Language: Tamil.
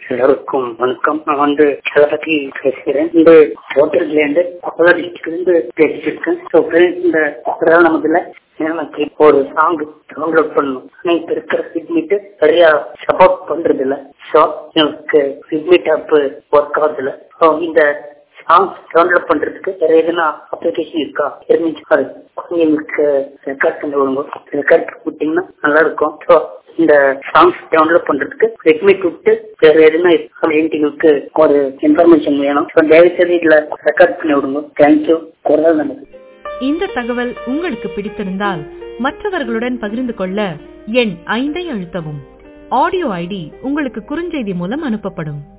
எல்லாருக்கும் வணக்கம் நான் வந்து சலபதி பேசுகிறேன் இந்த ஹோட்டல்ல இருந்து கொரோனா டிஸ்ட்ரிக்ட்ல இருந்து பேசிட்டு இருக்கேன் ஸோ இந்த கொரோனா முதல்ல எனக்கு ஒரு சாங் டவுன்லோட் பண்ணணும் ஆனா இப்ப இருக்கிற சிட்மிட் சரியா சப்போர்ட் பண்றது இல்ல ஸோ எனக்கு சிட்மிட் ஆப் ஒர்க் ஆகுது இல்ல ஸோ இந்த சாங் டவுன்லோட் பண்றதுக்கு வேற எதுனா அப்ளிகேஷன் இருக்கா தெரிஞ்சு அது எங்களுக்கு ரெக்கார்ட் பண்ணி விடுங்க ரெக்கார்ட் விட்டீங்கன்னா நல்லா இருக்கும் ஸோ இந்த சாங்ஸ் டவுன்லோட் பண்றதுக்கு ரெட்மி விட்டு வேற எதுனா எங்களுக்கு ஒரு இன்ஃபர்மேஷன் வேணும் ஸோ தயவுசெய்து இதுல ரெக்கார்ட் பண்ணி விடுங்க தேங்க்யூ குரல் நமக்கு இந்த தகவல் உங்களுக்கு பிடித்திருந்தால் மற்றவர்களுடன் பகிர்ந்து கொள்ள எண் ஐந்தை அழுத்தவும் ஆடியோ ஐடி உங்களுக்கு குறுஞ்செய்தி மூலம் அனுப்பப்படும்